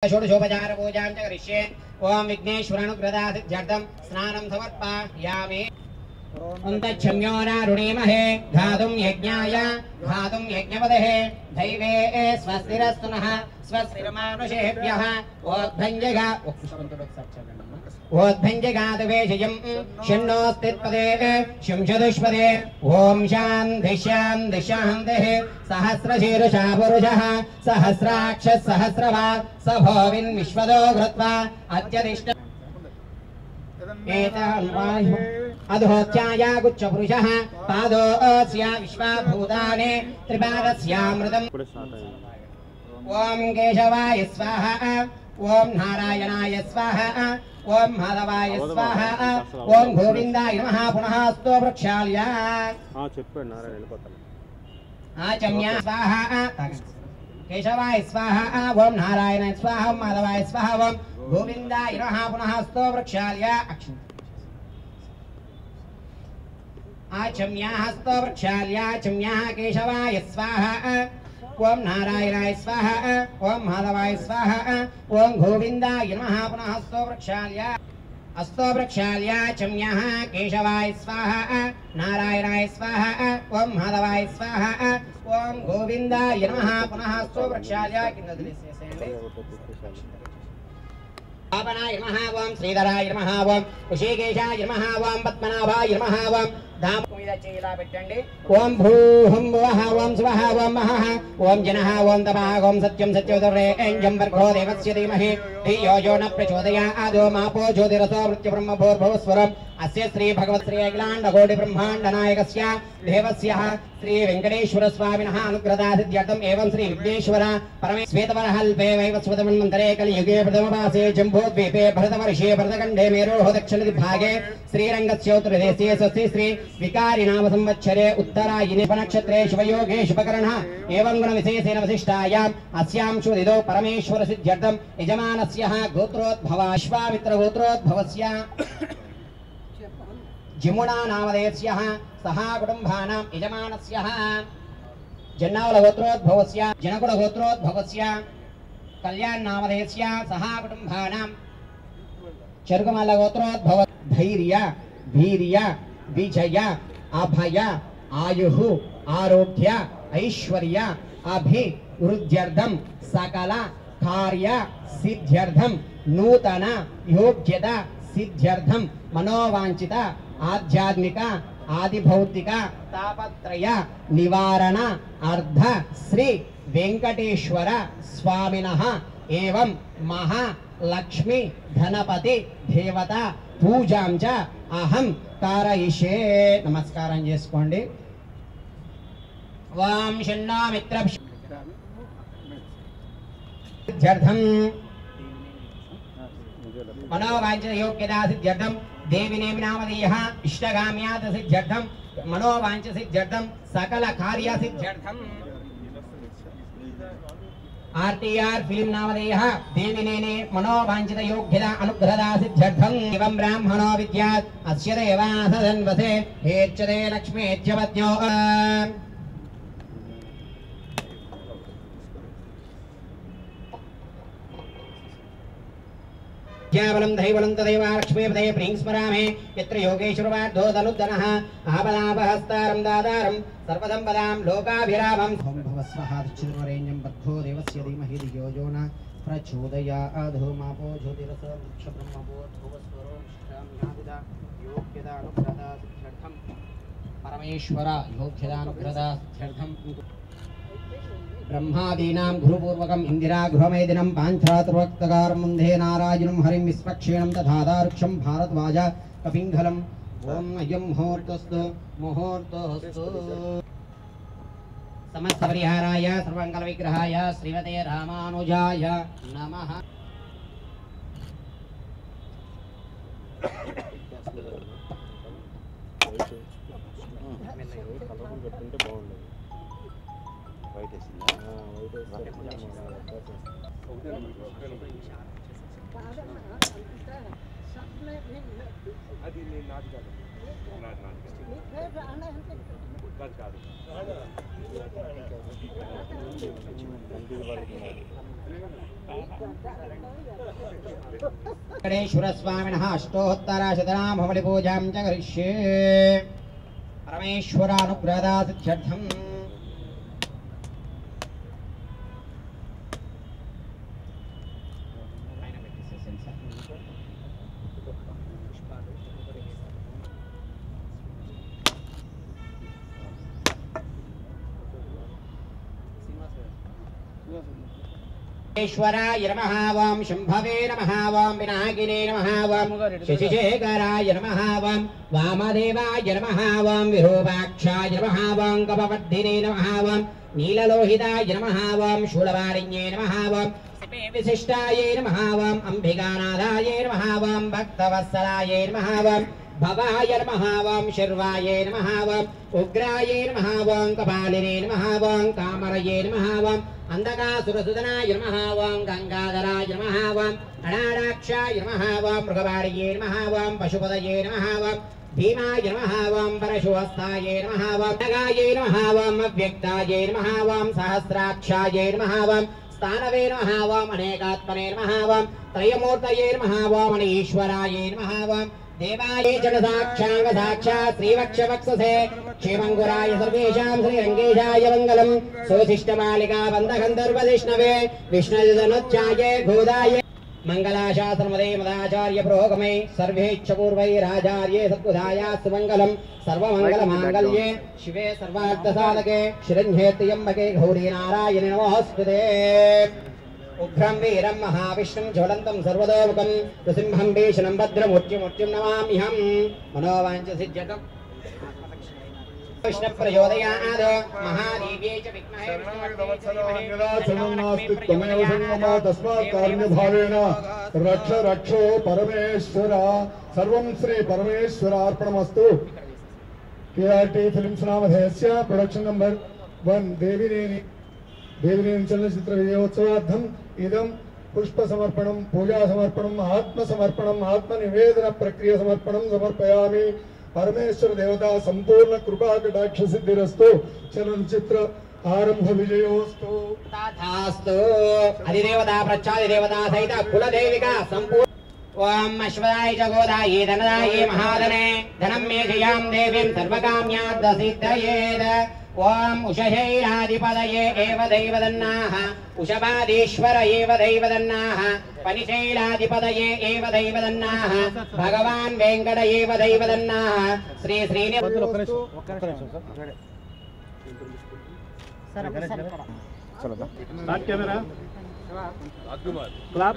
షోడశోపచారపూజాం చ కరిష్యే ఓం విఘ్నేశ్వరానుగ్రదాసిద్ధ్యర్థం స్నానం సమర్పయామి అంతక్షమ్యోనారుణీమహే ఘాతుం యజ్ఞాయ ఘాతుం యజ్ఞపదః దైవే స్వస్తిరస్తు నః స్వస్తిరమానుషేభ్యः ఓద్భంజగా ఓద్భంజగాతవేశయం షण्णोऽस्तित्पदे శంశదుష్పదే ఓం శాంతి శాంతి శాంతిः సహస్రశీరుషా పురుషः సహస్రాక్ష సహస్రవా స భోవిన్ విశ్వదో కృత్వా అత్యధిష్ట అధోత్యాయ గుచ్చపురుషः పాదోస్య విశ్వభూతాని త్రిపాదస్యామృతం ఇప్పుడే స్టార్ట్ అయింది ఓం కేశవాయ స్వాహ ఓం నారాయణాయ స్వాహ ఓం మాధవాయ స్వాహ ఓం గోవిందాయ నమః పునః sto వృక్షాల్య ఆ, చెప్పాడు నారాయణ వెళ్ళిపోతాను ఆచమ్య స్వాహ కేశవాయ స్వాహ ఓం నారాయణాయ స్వాహ ఓం మాధవాయ స్వాహ ఓం గోవిందాయ నమః పునః sto వృక్షాల్య అక్షం ఆచమ్యాः sto వృక్షాల్యాచమ్యాः కేశవాయ స్వాహ ఓం నారాయణాయ స్వాహ ఓం మాధవాయ స్వాహ ఓం గోవిందాయ నమః పునః sto వృక్షాల్య అస్తో వృక్షాల్యాచమ్యः కేశవాయ స్వాహ నారాయణాయ స్వాహ ఓం మాధవాయ స్వాహ ఓం గోవిందాయ నమః పునః sto వృక్షాల్య కింద వదిలేసేసేయండి పావనాయ నమః ఓం శ్రీధరాయ నమః ఓం ఋషికేశాయ నమః ఓం పద్మనాభాయ నమః ఓం ధామ మీద చేయి ఇలా పెట్టండి ఓం భూహం భువః ఓం శివః ఓం మహః ఓం జనః ఓం తపః ఓం సత్యం సత్యోదరేంజం వర్గో దేవస్య ధీమహి ధియో యో న ప్రచోదయాదో మాపో జ్యోతిరసో మృత్యుబ్రహ్మ భూర్భువస్వరం అస్య శ్రీ భగవత్ శ్రీ అఖిలాండ కోటి బ్రహ్మాండ నాయకస్య దేవస్య శ్రీ వెంకటేశ్వర స్వామినః అనుగ్రదాసిద్ధ్యర్థం ఏవం శ్రీ విఘ్నేశ్వర పరమే శ్వేతవరహల్పే వైవస్వతమన్మంతరే కలియుగే ప్రథమపాసే జంబోద్వీపే భరతవర్షే భరతఖండే మేరోः దక్షిణదిగ్భాగే శ్రీరంగస్యోత్తరదేశే స్వస్తి శ్రీ వికారి నామ సంవత్సరే ఉత్తరాయణి నక్షత్రే శుభయోగే శుభకరణः ఏవం గుణ విశేషేణ వశిష్టాయాం అస్యాం శుదిదో పరమేశ్వర సిద్ధ్యర్థం యజమానస్య గోత్రోద్భవ అశ్వామిత్ర గోత్రోద్భవస్య జిమునా నామధేయస్య సహా కుటుంబానాం యజమానస్య జన్నావల గోత్రోద్భవస్య జనకుల గోత్రోద్భవస్య కళ్యాణ్ నామధేయస్య సహా కుటుంబానాం చెరుకుమల్ల గోత్రోద్భవ ధైర్య వీర్య విజయ అభయ ఆయు ఆరోగ్య ఐశ్వర్య అభి వృద్ధ్యర్థం సకల కార్య సిద్ధ్యర్థం నూతన యోగ్యత సిద్ధ్యర్థం మనోవాంఛిత ఆధ్యాత్మిక ఆదిభౌతిక తాపత్రయ నివారణ అర్ధ శ్రీ వెంకటేశ్వర స్వామినః ఏవం మహా లక్ష్మి ధనపతి దేవత పూజాం చ అహం కారయిషే నమస్కారం చేసుకోండి వాం షణ్ణా మిత్ర సిద్ధ్యర్థం మనోవాంఛిత యోగ్యతా సిద్ధ్యర్థం దేవినేమి నామధేయ ఇష్టగామ్యాత సిద్ధ్యర్థం మనోవాంఛ సిద్ధ్యర్థం సకల కార్య సిద్ధ్యర్థం ఆర్టీఆర్ ఫిలిం నామధేయ దేవినేనే మనోవాంఛిత యోగ్యత అనుగ్రహదా సిద్ధ్యర్థం ఇవం బ్రాహ్మణో విద్యాత్ అస్య దేవాసదన్వసే హేచ్యతే లక్ష్మేత్యవద్యో విద్యాబలం దైవలం తదైవ లక్ష్మీపదే ప్రీం స్మరామే యత్ర యోగేశ్వరవార్థో తనుద్దనః ఆపదాపహస్తారం దాదారం సర్వదంపదాం లోకాభిరామం ఓం భవస్వహాదిచ్చిదవరేణ్యం బద్ధో దేవస్య ధీమహి ధియో యో న ప్రచోదయాధో మాపో జ్యోతిరస వృక్ష బ్రహ్మభూర్భువస్వరో నిష్కామ్యాదిద యోగ్యదానుగ్రహదా సిద్ధ్యర్థం పరమేశ్వర యోగ్యదానుగ్రహదా సిద్ధ్యర్థం బ్రహ్మాదీనాం గురుపూర్వకం ఇందిరా గృహమేదినం పాంఛాతుర్వక్తకారం ముందే నారాయణం హరిం విస్పక్షేణం తథాదారుక్షం భారద్వాజ కపింఘలం ఓం అయం ముహూర్తస్తు ముహూర్తస్తు సమస్త పరిహారాయ సర్వంకల విగ్రహాయ శ్రీమతే రామానుజాయ నమః కలర్ఫుల్ పెట్టుకుంటే బాగుండేది వైట్ వేసిందా వైట్ వేస్తే అది నేను నాది కాదు నాది నాది కాదు కాదు వెంకటేశ్వరస్వామినः अष्टोत्तरशतनामबलिपूजां च करिष्ये परमेश्वरानुग्रहदासिद्ध्यर्थम् ఈశ్వరాయ నమః వాం శంభవే నమః వాం వినాయకినే నమః వాం శశిశేఖరాయ నమః వాం వామదేవాయ నమః వాం విరూపాక్షాయ నమః వాం కపవర్ధినే నమః వాం నీలలోహితాయ నమః వాం శూలవారిణ్యే నమః వాం విశిష్టాయ నమః వాం అంబికానాథాయ నమః వాం భక్తవత్సలాయ నమః వాం భవాయ నమః వాం శర్వాయ నమః వాం ఉగ్రాయ నమః వాం కపాలినే నమః వాం కామరయే నమః వాం అంధకాసురసుదనాయ నమః వాం గంగాధరాయ నమః వాం అనాడాక్షాయ నమః వాం మృగవాడియే నమః వాం పశుపదయే నమః వాం భీమాయ నమః వాం పరశుహస్తాయ నమః వాం నగాయ నమః వాం అవ్యక్తాయ నమః వాం సహస్రాక్షాయ నమః వాం స్థానవే నమః వాం అనేకాత్మనే నమః వాం త్రయమూర్తయే నమః వాం ఈశ్వరాయ నమః వాం దేవాయ జన సాక్షాంగ సాక్షాత్ శ్రీవక్షవక్షసే క్షేమంగురాయ సర్వేషాం శ్రీరంగేశాయ మంగళం సుశిష్టమాలికా బంధగంధర్వదిష్ణవే విష్ణుజనోచ్చాయ గోదాయ మంగళాశాసనమదే మదాచార్య పురోగమై సర్వేచ్ఛపూర్వైరాచార్యే సద్బుధాయాస్తు మంగళం సర్వమంగళమాంగళ్యే శివే సర్వార్థసాధకే శిరంధ్యేత్యంబకే గౌరీ నారాయణ నమోస్తుతే ఉగ్రం వీరం మహావిష్ణుం జ్వలంతం సర్వదోముఖం నృసింహం భీషణం భద్రమూర్తిమూర్తిం నమామ్యహం మనోవాంఛ సిద్ధ్యతం విష్ణు ప్రచోదయాద్ మహాదేవ్యై చ విద్మహే నాస్తి త్వమేవ సంగమా తస్మాత్ కారుణ్యభావేన రక్ష రక్షో పరమేశ్వర సర్వం శ్రీ పరమేశ్వరార్పణమస్తు కేఆర్టీ ఫిలిమ్స్ నామధేయస్య production number one Devineni Devineni చలనచిత్ర విజయోత్సవార్థం ఇదం పుష్ప సమర్పణం పూజా సమర్పణం ఆత్మ సమర్పణం ఆత్మ నివేదన ప్రక్రియ సమర్పణం సమర్పయామి పరమేశ్వర దేవత సంపూర్ణ కృపా కటాక్ష సిద్ధిరస్తు చలనచిత్ర ఆరంభ విజయోస్తు తథాస్తు అధిదేవతా ప్రత్యాదిదేవతా సహిత కులదేవిక సంపూర్ణ ఓం అశ్వదాయ చ గోదాయే ధనదాయే మహాధనే ధనం మే జయాం దేవీం సర్వకామ్యార్థసిద్ధయేద్ ఓం ఉషశైలాధిపదయే ఏవ దైవదన్నాః ఉషపాదీశ్వర ఏవ దైవదన్నాః పనిశైలాధిపదయే ఏవ దైవదన్నాః భగవాన్ వెంకట ఏవ దైవదన్నాః శ్రీ శ్రీని స్టార్ట్ కెమెరా క్లాప్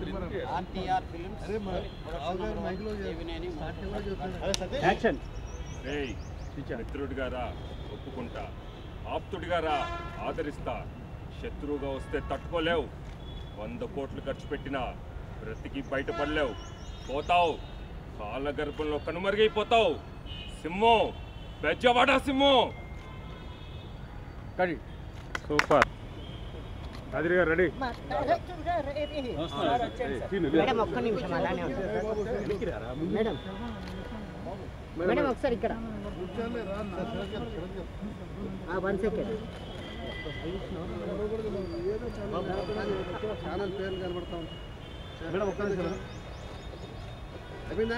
యాక్షన్ రేయ్ మిత్రుడిగా రా ఒప్పుకుంటా ఆప్తుడిగా రా ఆదరిస్తా శత్రువుగా వస్తే తట్టుకోలేవు వంద కోట్లు ఖర్చు పెట్టినా బ్రతికి బయటపడలేవు పోతావు కాళ్ళ గర్భంలో కనుమరుగైపోతావు సింహం బెజ్జవాడా సింహం సూపర్ అదిరిగా రెడీ మేడం ఒక్క నిమిషం అలానే ఉంటుంది మేడం మేడం ఒకసారి ఇక్కడ వన్ సెకండ్ మేడం ఒక్క నిమిషం అయిపోయిందా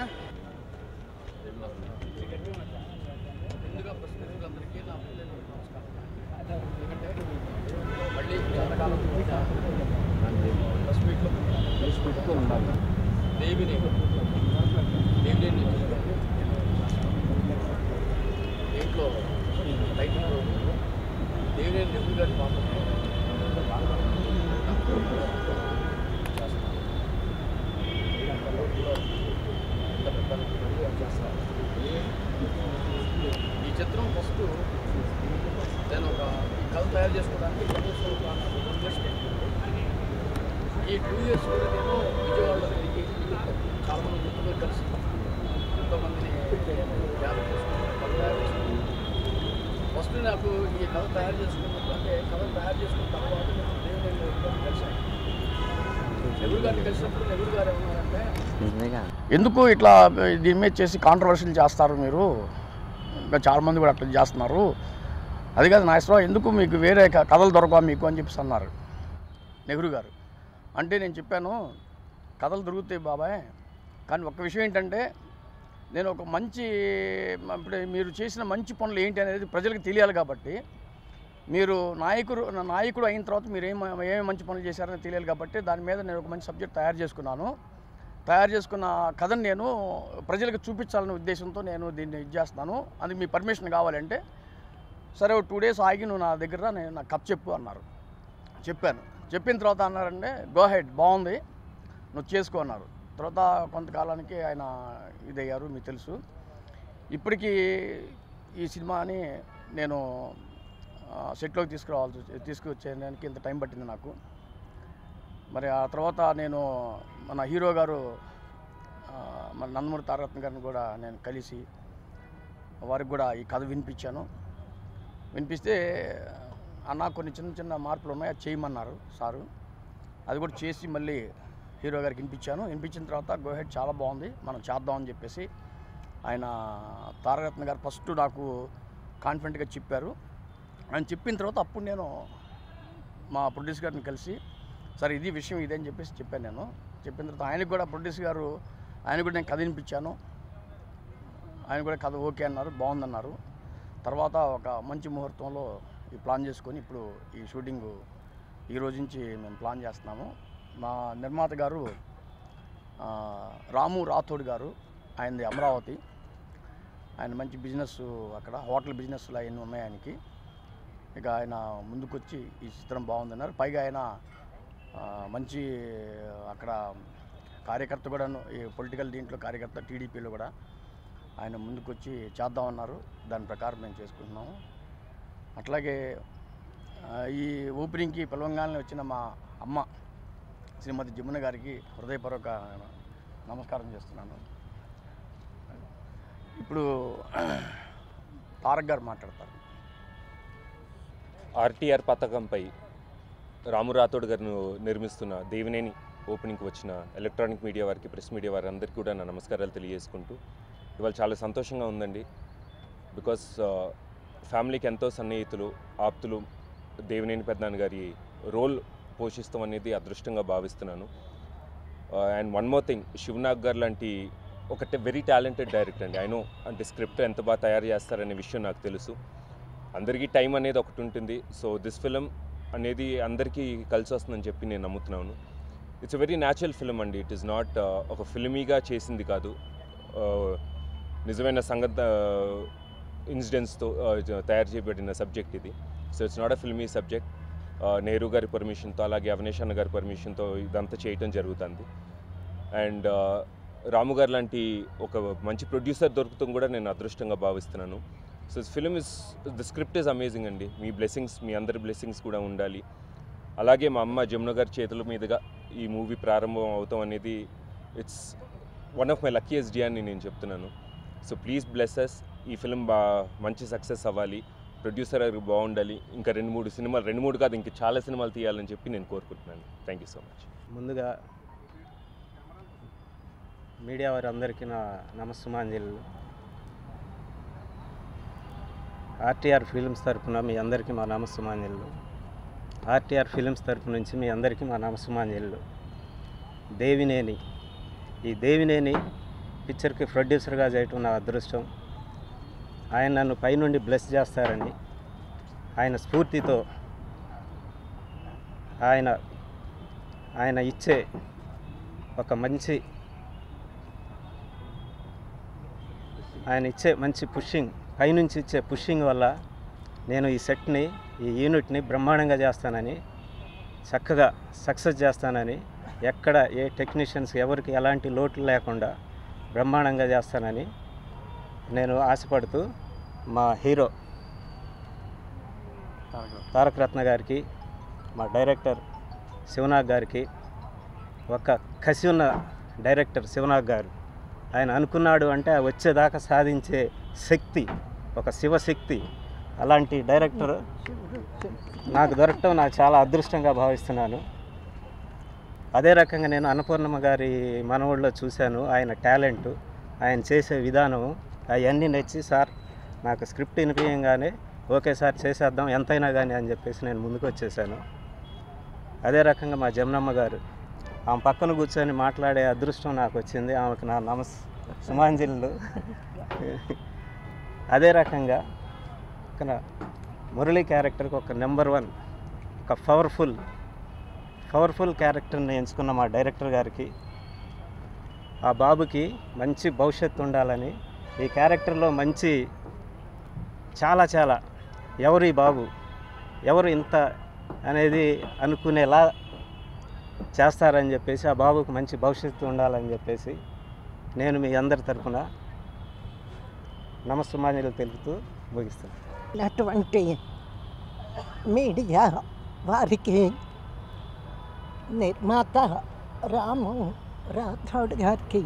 దేవిని దేవిని దీంట్లో టైటిల్ దేవిని నెహ్రూ గారి పాపం ఈ చిత్రం ఫస్ట్ నేను ఒక ఈ కథ తయారు చేసుకోవడానికి కనీసం ఒక టూ ఇయర్స్ పెట్టింది ఈ టూ ఇయర్స్ కూడా నేను విజయవాడలో తిరిగి చాలా మంది మిత్రులు కలిసి ఎంతోమందిని ధ్యానం చేసుకున్నాను కథ తయారు చేసుకున్నాను ఫస్ట్ నాకు ఈ కథ తయారు చేసుకున్నప్పుడు అంటే కథ తయారు చేసుకున్న తర్వాత నేను దేవుని కలిసాను నెహ్రూ గారిని కలిసినప్పుడు నెహ్రూ గారు ఏమన్నారంటే ఎందుకు ఇట్లా దీని మీద చేసి కాంట్రవర్షియల్ చేస్తారు మీరు ఇంకా చాలామంది కూడా అట్లా చేస్తున్నారు అది కాదు నాగేశ్వరరావు ఎందుకు మీకు వేరే క- కథలు దొరకవా మీకు అని చెప్పేసి అన్నారు నెహ్రూ గారు అంటే నేను చెప్పాను కథలు దొరుకుతాయి బాబాయ్ కానీ ఒక విషయం ఏంటంటే నేను ఒక మంచి ఇప్పుడు మీరు చేసిన మంచి పనులు ఏంటి అనేది ప్రజలకు తెలియాలి కాబట్టి మీరు నాయకుడు నా నాయకుడు అయిన తర్వాత మీరు ఏం ఏమేమి మంచి పనులు చేశారని తెలియాలి కాబట్టి దాని మీద నేను ఒక మంచి సబ్జెక్ట్ తయారు చేసుకున్నాను తయారు చేసుకున్న కథను నేను ప్రజలకు చూపించాలనే ఉద్దేశంతో నేను దీన్ని ఇది చేస్తున్నాను అందుకు మీ పర్మిషన్ కావాలంటే సరే ఒక టూ డేస్ ఆగి నువ్వు నా దగ్గర రా, నేను నాకు కప్ చెప్పు అన్నారు చెప్పాను చెప్పిన తర్వాత అన్నారంటే గో హెడ్ బాగుంది నువ్వు చేసుకో అన్నారు తర్వాత కొంతకాలానికి ఆయన ఇదయ్యారు మీకు తెలుసు ఇప్పటికీ ఈ సినిమాని నేను ఆ, సెట్లోకి తీసుకురావాల్సి వచ్చి- తీసుకువచ్చేయడానికి ఇంత టైం పట్టింది నాకు మరి ఆ తర్వాత నేను మన హీరో గారు ఆ, మన నందమూరి తారకరత్న గారిని కూడా నేను కలిసి వారికి కూడా ఈ కథ వినిపించాను వినిపిస్తే అన్న కొన్ని చిన్న చిన్న మార్పులు ఉన్నాయి అది చేయమన్నారు సారు అది కూడా చేసి మళ్ళీ హీరో గారికి వినిపించాను వినిపించిన తర్వాత గోహెడ్ చాలా బాగుంది మనం చేద్దామని చెప్పేసి ఆయన తారకరత్న గారు ఫస్ట్ నాకు కాన్ఫిడెంట్గా చెప్పారు ఆయన చెప్పిన తర్వాత అప్పుడు నేను మా ప్రొడ్యూసర్ గారిని కలిసి సరే ఇది విషయం ఇదే అని చెప్పేసి చెప్పాను నేను చెప్పిన తర్వాత ఆయనకు కూడా ప్రొడ్యూసర్ గారు ఆయన కూడా నేను కథ వినిపించాను ఆయన కూడా కథ ఓకే అన్నారు బాగుందన్నారు తర్వాత ఒక మంచి ముహూర్తంలో ఈ ప్లాన్ చేసుకొని ఇప్పుడు ఈ షూటింగ్ ఈ రోజు నుంచి మేము ప్లాన్ చేస్తున్నాము మా నిర్మాత గారు ఆ, రాము రాథోడ్ గారు ఆయనది అమరావతి ఆయన మంచి బిజినెస్ అక్కడ హోటల్ బిజినెస్లు అవన్నీ ఉన్నాయి ఆయనకి ఇక ఆయన ముందుకొచ్చి ఈ చిత్రం బాగుందన్నారు పైగా ఆయన ఆ, మంచి అక్కడ కార్యకర్త కూడా ఈ పొలిటికల్ దీంట్లో కార్యకర్త టీడీపీలో కూడా ఆయన ముందుకొచ్చి చేద్దామన్నారు దాని ప్రకారం మేము చేసుకుంటున్నాము అట్లాగే ఆ, ఈ ఓపెనింగ్కి పిలవంగానే వచ్చిన మా అమ్మ శ్రీమతి జమున గారికి హృదయపూర్వక నమస్కారం చేస్తున్నాను ఇప్పుడు తారక్ గారు మాట్లాడతారు ఆర్టీఆర్ పథకంపై రాము రాథోడ్ గారు నిర్మిస్తున్న దేవినేని ఓపెనింగ్కి వచ్చిన ఎలక్ట్రానిక్ మీడియా వారికి ప్రెస్ మీడియా వారి అందరికీ కూడా నా నమస్కారాలు తెలియజేసుకుంటూ ఇవాళ చాలా సంతోషంగా ఉందండి బికాస్ ఫ్యామిలీకి ఎంతో సన్నిహితులు ఆప్తులు దేవినేని పెద్దనాన్న గారి రోల్ పోషిస్తాం అనేది అదృష్టంగా భావిస్తున్నాను and one more thing Shivanag garu లాంటి ఒక వెరీ టాలెంటెడ్ డైరెక్టర్ అండి ఐ నో అంటే స్క్రిప్ట్ ఎంత బాగా తయారు చేస్తారనే విషయం నాకు తెలుసు అందరికీ టైం అనేది ఒకటి ఉంటుంది సో దిస్ ఫిలిం అనేది అందరికీ కలిసి వస్తుందని చెప్పి నేను నమ్ముతున్నాను ఇట్స్ వెరీ న్యాచురల్ ఫిలిం అండి ఇట్ ఈస్ నాట్ ఒక ఫిల్మీగా చేసింది కాదు Uh, నిజమైన సంగత ఇన్సిడెంట్స్తో తయారు చేయబడిన సబ్జెక్ట్ ఇది so it's not a filmy subject Nehru garu పర్మిషన్తో అలాగే అవినేష్ అన్న గారి పర్మిషన్తో ఇదంతా చేయటం జరుగుతుంది అండ్ రాము గారు లాంటి ఒక మంచి ప్రొడ్యూసర్ దొరుకుతాం కూడా నేను అదృష్టంగా భావిస్తున్నాను so film is the script is amazing అండి మీ బ్లెస్సింగ్స్ మీ అందరి బ్లెస్సింగ్స్ కూడా ఉండాలి అలాగే మా అమ్మ జమున గారి చేతుల మీదుగా ఈ మూవీ ప్రారంభం అవుతాం అనేది it's one of my luckiest day అని నేను చెప్తున్నాను సో ప్లీజ్ బ్లెస్సెస్ ఈ ఫిలిం బా మంచి సక్సెస్ అవ్వాలి ప్రొడ్యూసర్ గారు బాగుండాలి ఇంకా రెండు మూడు సినిమాలు రెండు మూడు కాదు ఇంకా చాలా సినిమాలు తీయాలని చెప్పి నేను కోరుకుంటున్నాను థ్యాంక్ యూ సో మచ్ ముందుగా మీడియా వారందరికీ నా నమస్సుమాంజలు ఆర్టీఆర్ ఫిలిమ్స్ తరపున మీ అందరికీ మా నమస్సుమాంజలు ఆర్టీఆర్ ఫిలిమ్స్ తరపు నుంచి మీ అందరికీ మా నమస్సుమాంజలు దేవినేని ఈ దేవినేని పిక్చర్కి ప్రొడ్యూసర్గా చేయటం నా అదృష్టం ఆయన నన్ను పైనుండి బ్లెస్ చేస్తారని ఆయన స్ఫూర్తితో ఆయన ఆయన ఇచ్చే ఒక మంచి ఆయన ఇచ్చే మంచి పుషింగ్ పైనుంచి ఇచ్చే పుషింగ్ వల్ల నేను ఈ సెట్ని ఈ యూనిట్ని బ్రహ్మాండంగా చేస్తానని చక్కగా సక్సెస్ చేస్తానని ఎక్కడ ఏ టెక్నీషియన్స్ ఎవరికి ఎలాంటి లోటు లేకుండా బ్రహ్మాండంగా చేస్తానని నేను ఆశపడుతూ మా హీరో తారక రత్న గారికి మా డైరెక్టర్ శివనాగ్ గారికి ఒక కసి ఉన్న డైరెక్టర్ శివనాగ్ గారు ఆయన అనుకున్నాడు అంటే ఆ వచ్చేదాకా సాధించే శక్తి ఒక శివశక్తి అలాంటి డైరెక్టర్ నాకు దొరకటం నాకు చాలా అదృష్టంగా భావిస్తున్నాను అదే రకంగా నేను అన్నపూర్ణమ్మ గారి మనవుల్లో చూశాను ఆయన టాలెంట్ ఆయన చేసే విధానం అవన్నీ నచ్చి సార్ నాకు స్క్రిప్ట్ వినిపించగానే ఓకే సార్ చేసేద్దాం ఎంతైనా కానీ అని చెప్పేసి నేను ముందుకు వచ్చేసాను అదే రకంగా మా జమునమ్మ గారు ఆమె పక్కన కూర్చొని మాట్లాడే అదృష్టం నాకు వచ్చింది ఆమెకు నా నమస్ సుమాంజలు అదే రకంగా ఇక్కడ మురళీ క్యారెక్టర్కి ఒక నెంబర్ వన్ ఒక పవర్ఫుల్ పవర్ఫుల్ క్యారెక్టర్ని ఎంచుకున్న మా డైరెక్టర్ గారికి ఆ బాబుకి మంచి భవిష్యత్తు ఉండాలని ఈ క్యారెక్టర్లో మంచి చాలా చాలా ఎవరు ఈ బాబు ఎవరు ఇంత అనేది అనుకునేలా చేస్తారని చెప్పేసి ఆ బాబుకు మంచి భవిష్యత్తు ఉండాలని చెప్పేసి నేను మీ అందరి తరఫున నమస్సుమాన్యులు తెలుపుతూ ముగిస్తాను అటువంటి మీడియా వారికి నిర్మాత రాము రాథోడ్ గారికి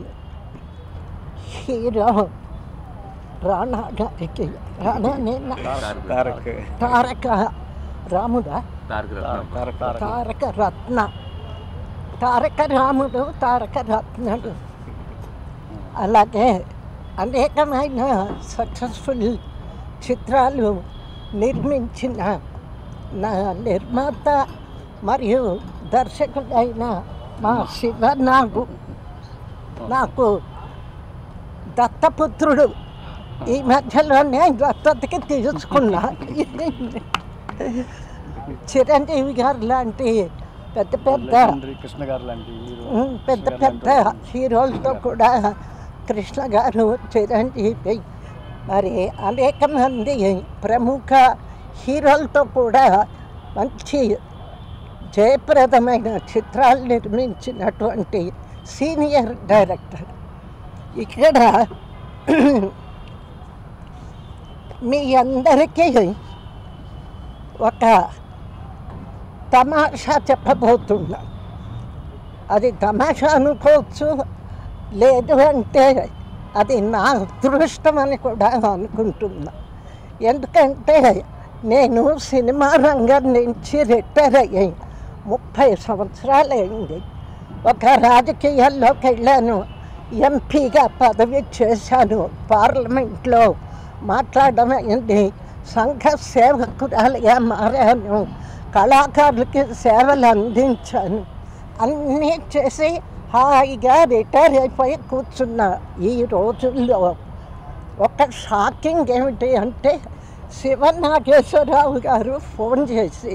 హీరో రాణా గారికి రాణా నేను తారక్ తారక రాముడా తారక్ తారక రత్న తారక రాముడు తారక రత్నుడు అలాగే అనేకమైన సక్సెస్ఫుల్ చిత్రాలు నిర్మించిన నా నిర్మాత మరియు దర్శకుడైన మా శివ నాగు నాకు దత్తపుత్రుడు ఈ మధ్యలోనే దత్తతకి తీసుకున్నా చిరంజీవి గారు లాంటి పెద్ద పెద్ద కృష్ణ గారు లాంటి ఉమ్, పెద్ద పెద్ద హీరోలతో కూడా కృష్ణ గారు చిరంజీవి మరి అనేక మంది ప్రముఖ హీరోలతో కూడా మంచి జయప్రదమైన చిత్రాలు నిర్మించినటువంటి సీనియర్ డైరెక్టర్ ఇక్కడ మీ అందరికీ ఒక తమాషా చెప్పబోతున్నా అది తమాషా అనుకోవచ్చు లేదు అంటే అది నా అదృష్టం అని కూడా అనుకుంటున్నా ఎందుకంటే నేను సినిమా రంగం నుంచి రిటైర్ అయ్యాయి ముప్పై సంవత్సరాలు అయింది ఒక రాజకీయాల్లోకి వెళ్ళాను ఎంపీగా పదవి చేశాను పార్లమెంట్లో మాట్లాడడం అయింది సంఘ సేవకురాలుగా మారాను కళాకారులకి సేవలు అందించాను అన్నీ చేసి హాయిగా రిటైర్ అయిపోయి కూర్చున్నా ఈ రోజుల్లో ఒక షాకింగ్ ఏమిటి అంటే శివ నాగేశ్వరరావు గారు ఫోన్ చేసి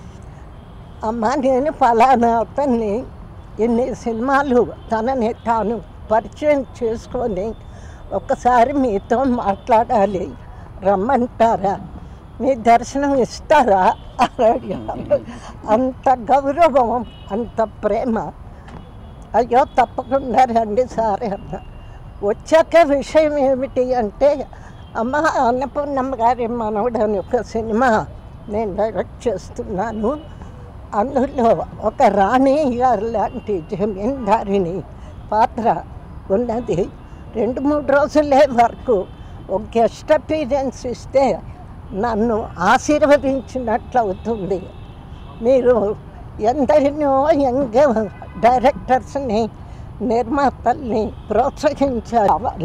అమ్మ నేను ఫలానా అతన్ని ఇన్ని సినిమాలు తనని తాను పరిచయం చేసుకొని ఒకసారి మీతో మాట్లాడాలి రమ్మంటారా మీ దర్శనం ఇస్తారా అని అడిగారు అంత గౌరవం అంత ప్రేమ అయ్యో తప్పకుండా రండి సార్ అన్న వచ్చాక విషయం ఏమిటి అంటే అమ్మ అన్నపూర్ణమ్మ గారి మనవడు అని ఒక సినిమా నేను డైరెక్ట్ చేస్తున్నాను అందులో ఒక రాణి గారు లాంటి జమీందారిని పాత్ర ఉన్నది రెండు మూడు రోజులే వరకు ఒక గెస్ట్ అపీరెన్స్ ఇస్తే నన్ను ఆశీర్వదించినట్లు అవుతుంది మీరు ఎందరినో యంగ్ డైరెక్టర్స్ని నిర్మాతల్ని ప్రోత్సహించాలి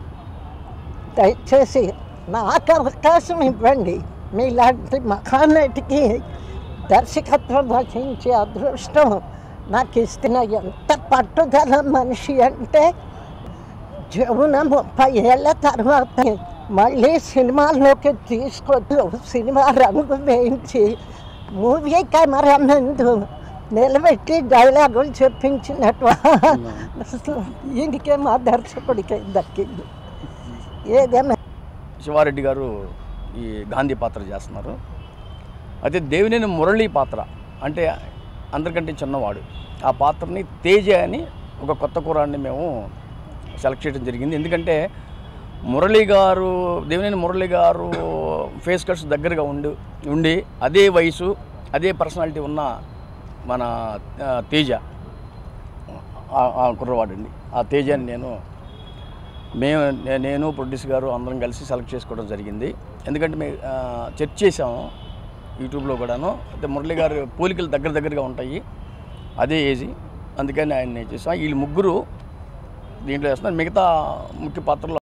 దయచేసి నాకు అవకాశం ఇవ్వండి మీలాంటి మహానటికి దర్శకత్వం వహించే అదృష్టం నాకు ఇస్తున్న ఎంత పట్టుదల మనిషి అంటే జమున ముప్పై ఏళ్ళ తర్వాత మళ్ళీ సినిమాల్లోకి తీసుకొచ్చి సినిమా రంగు వేయించి మూవీ కెమెరా ముందు నిలబెట్టి డైలాగులు చెప్పించినట్టు ఈయనకే మా దర్శకుడికి దక్కింది ఏదైనా శివారెడ్డి గారు ఈ గాంధీ పాత్ర చేస్తున్నారు అయితే దేవినేని మురళీ పాత్ర అంటే అందరికంటే చిన్నవాడు ఆ పాత్రని తేజ అని ఒక కొత్త కూరాన్ని మేము సెలెక్ట్ చేయడం జరిగింది ఎందుకంటే మురళి గారు దేవినేని మురళి గారు ఫేస్ కట్స్ దగ్గరగా ఉండి ఉండి అదే వయసు అదే పర్సనాలిటీ ఉన్న మన ఆ, తేజ ఆ- ఆ కుర్రవాడండి ఆ తేజని నేను మేము నే- నేను ప్రొడ్యూసర్ గారు అందరం కలిసి సెలెక్ట్ చేసుకోవడం జరిగింది ఎందుకంటే మేము ఆ, చెక్ చేసాము యూట్యూబ్లో కూడాను అయితే మురళి గారు పోలికలు దగ్గర దగ్గరగా ఉంటాయి అదే ఏజీ అందుకని ఆయన్ని చేసాం వీళ్ళు ముగ్గురు దీంట్లో వేస్తున్నారు మిగతా ముఖ్య పాత్రలు